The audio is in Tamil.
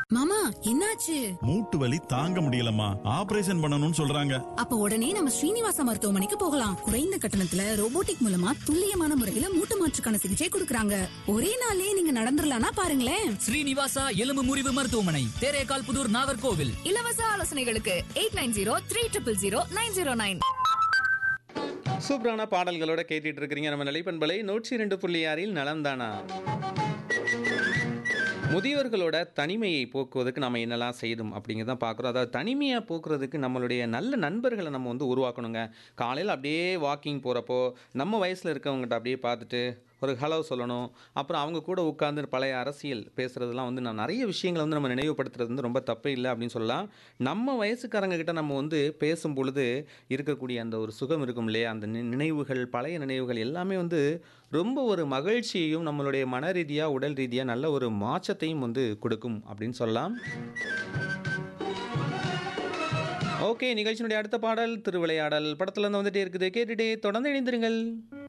மாமா என்னாச்சு மூட்டு வலி தாங்க முடியலம்மா ஆபரேஷன் பண்ணணும்னு சொல்றாங்க அப்ப உடனே நம்ம ஸ்ரீனிவாச மருத்துவமனைக்கு போகலாம் குறைந்த கட்டணத்துல ரோபோட்டிக் மூலமா துல்லியமான முறையில மூட்டு மாற்றுக்கான சிகிச்சை கொடுக்கறாங்க ஒரே நாள்லயே நீங்க நடந்துடலாம்னா பாருங்களேன் ஸ்ரீனிவாசா எலும்பு முறிவு மருத்துவமனை தேரேகால் புதூர் நாகர்கோவில் இலவச ஆலோசனைகளுக்கு eight nine zero three triple zero nine zero nine சூப்பரான பாடல்களோட கேட்டுட்டு இருக்கிறீங்க நம்ம நிலைப்பண்பலை நூற்றி ரெண்டு புள்ளி ஆறில் நலம்தானா முதியோர்களோட தனிமையை போக்குவதற்கு நம்ம என்னெல்லாம் செய்யணும் அப்படிங்கிறத பார்க்குறோம் அதாவது தனிமையை போக்குறதுக்கு நம்மளுடைய நல்ல நண்பர்களை நம்ம வந்து உருவாக்கணுங்க காலையில் அப்படியே வாக்கிங் போகிறப்போ நம்ம வயசில் இருக்கவங்ககிட்ட அப்படியே பார்த்துட்டு ஒரு ஹலோ சொல்லணும் அப்புறம் அவங்க கூட உட்கார்ந்து பழைய அரசியல் பேசுகிறதுலாம் வந்து நான் நிறைய விஷயங்களை வந்து நம்ம நினைவுபடுத்துறது வந்து ரொம்ப தப்பே இல்லை அப்படின்னு சொல்லலாம் நம்ம வயசுக்காரங்க கிட்ட நம்ம வந்து பேசும் பொழுது இருக்கக்கூடிய அந்த ஒரு சுகம் இருக்கும் இல்லையா அந்த நி- நினைவுகள் பழைய நினைவுகள் எல்லாமே வந்து ரொம்ப ஒரு மகிழ்ச்சியையும் நம்மளுடைய மன ரீதியாக உடல் ரீதியாக நல்ல ஒரு மாற்றத்தையும் வந்து கொடுக்கும் அப்படின்னு சொல்லலாம் ஓகே நிகழ்ச்சியினுடைய அடுத்த பாடல் திருவிளையாடல் படத்துல இருந்து வந்துட்டே இருக்குது கேட்டுட்டே தொடர்ந்து இணைந்திருங்கள்